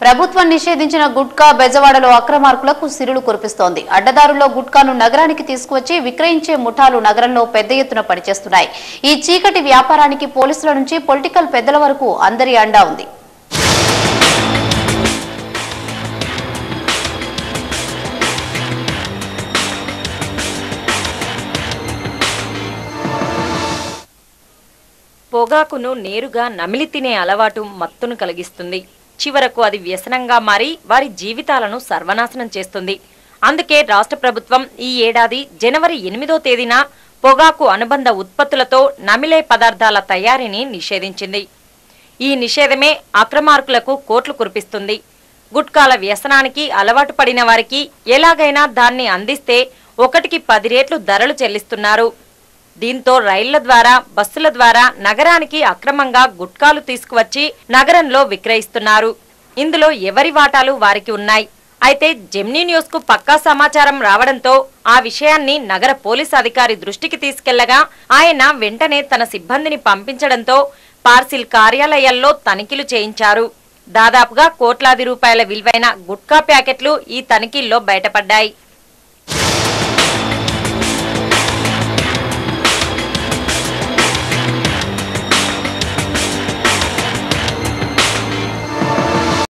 ప్రభుత్వం నిషేధించిన గుట్కా బెజవాడలో అక్రమార్కులకు సిరులు కురిపిస్తోంది అడ్డదారుల్లో గుట్కాను నగరానికి తీసుకువచ్చి విక్రయించే ముఠాలు నగరంలో పెద్ద ఎత్తున పనిచేస్తున్నాయి ఈ చీకటి వ్యాపారానికి పోలీసుల నుంచి పొలిటికల్ పెద్దల వరకు అందరి అండా ఉంది పొగాకును నేరుగా నమిలి తినే అలవాటు మత్తును కలిగిస్తుంది చివరకు అది వ్యసనంగా మారి వారి జీవితాలను సర్వనాశనం చేస్తుంది అందుకే రాష్ట్ర ప్రభుత్వం ఈ ఏడాది జనవరి ఎనిమిదో తేదీన పొగాకు అనుబంధ ఉత్పత్తులతో నమిలే పదార్థాల తయారీని నిషేధించింది ఈ నిషేధమే అక్రమార్కులకు కోట్లు కురిపిస్తుంది గుట్కాల వ్యసనానికి అలవాటు పడిన వారికి ఎలాగైనా దాన్ని అందిస్తే ఒకటికి పది రేట్లు ధరలు చెల్లిస్తున్నారు దీంతో రైళ్ల ద్వారా బస్సుల ద్వారా నగరానికి అక్రమంగా గుట్కాలు తీసుకువచ్చి నగరంలో విక్రయిస్తున్నారు ఇందులో ఎవరి వాటాలు వారికి ఉన్నాయి అయితే జెమ్నీ న్యూస్ కు పక్కా సమాచారం రావడంతో ఆ విషయాన్ని నగర పోలీస్ అధికారి దృష్టికి తీసుకెళ్లగా ఆయన వెంటనే తన సిబ్బందిని పంపించడంతో పార్సిల్ కార్యాలయాల్లో తనిఖీలు చేయించారు దాదాపుగా కోట్లాది రూపాయల విలువైన గుట్కా ప్యాకెట్లు ఈ తనిఖీల్లో బయటపడ్డాయి